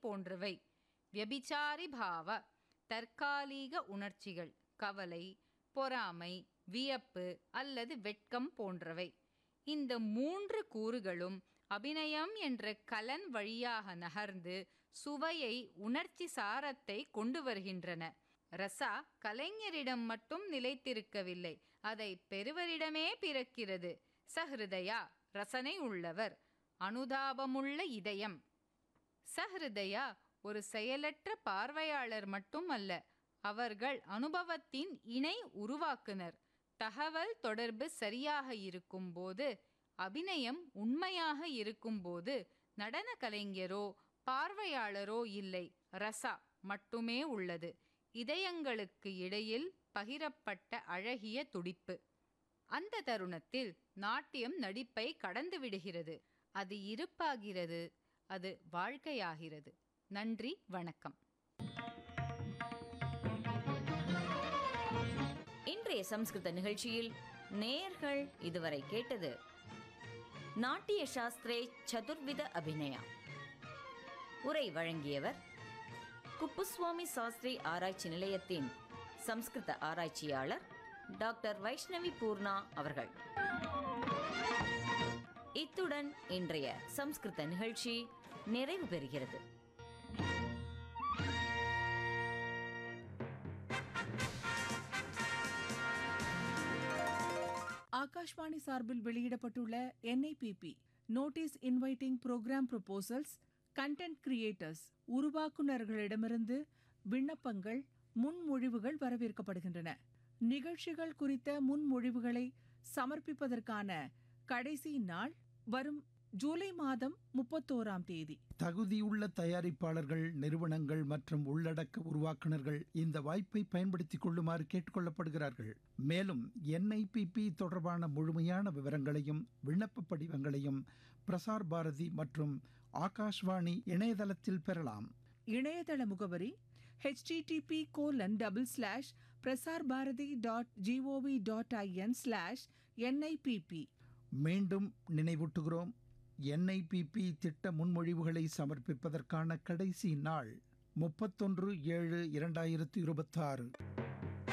போன்றவை வியபிச்சாரி பாவ தற்காலிக உணர்ச்சிகள் கவலை பொறாமை வியப்பு அல்லது வெட்கம் போன்றவை இந்த மூன்று கூறுகளும் அபிநயம் என்ற கலன் வழியாக நகர்ந்து சுவையை உணர்ச்சி சாரத்தை கொண்டு வருகின்றன ரசா கலைஞரிடம் மட்டும் நிலைத்திருக்கவில்லை அதை பெறுவரிடமே பிறக்கிறது சஹிருதயா ரசனை உள்ளவர் அனுதாபமுள்ள இதயம் சஹிருதயா ஒரு செயலற்ற பார்வையாளர் மட்டும் அல்ல அவர்கள் அனுபவத்தின் இணை உருவாக்குனர் தகவல் தொடர்பு சரியாக இருக்கும்போது அபிநயம் உண்மையாக இருக்கும்போது நடன கலைஞரோ பார்வையாளரோ இல்லை ரசா மட்டுமே உள்ளது இதயங்களுக்கு இடையில் பகிரப்பட்ட அழகிய துடிப்பு அந்த தருணத்தில் நாட்டியம் நடிப்பை கடந்து விடுகிறது அது இருப்பாகிறது அது வாழ்க்கையாகிறது நன்றி வணக்கம் இன்றைய சம்ஸ்கிருத நிகழ்ச்சியில் நேயர்கள் இதுவரை கேட்டது நாட்டிய சாஸ்திரே சதுர்வித அபிநயா உரை வழங்கியவர் குப்புசுவாமி சாஸ்திரி ஆராய்ச்சி நிலையத்தின் சம்ஸ்கிருத ஆராய்ச்சியாளர் டாக்டர் வைஷ்ணவி பூர்ணா அவர்கள் இத்துடன் இன்றைய சம்ஸ்கிருத நிகழ்ச்சி நிறைவு பெறுகிறது ஆகாஷ்வாணி சார்பில் வெளியிடப்பட்டுள்ள NIPP notice inviting program proposals content creators உருவாக்குநர்களிடமிருந்து விண்ணப்பங்கள் முன்மொழிவுகள் வரவேற்கப்படுகின்றன நிகழ்ச்சிகள் குறித்த முன்மொழிவுகளை சமர்ப்பிப்பதற்கான கடைசி நாள் வரும் ஜூலை மாதம் முப்பத்தோராம் தேதி தகுதியுள்ள தயாரிப்பாளர்கள் நிறுவனங்கள் மற்றும் உள்ளடக்க உருவாக்குனர்கள் இந்த வாய்ப்பை பயன்படுத்திக் கொள்ளுமாறு கேட்டுக்கொள்ளப்படுகிறார்கள் மேலும் என்ஐபிபி தொடர்பான முழுமையான விவரங்களையும் விண்ணப்ப படிவங்களையும் பிரசார் பாரதி மற்றும் ஆகாஷ்வாணி இணையதளத்தில் பெறலாம் இணையதள முகவரி http colon double slash Prasar Bharati dot G O V dot I N slash NIPP மீண்டும் நினைவூட்டுகிறோம் என்ஐபிபி திட்ட முன்மொழிவுகளை சமர்ப்பிப்பதற்கான கடைசி நாள் முப்பத்தொன்று ஏழு இரண்டாயிரத்து இருபத்தாறு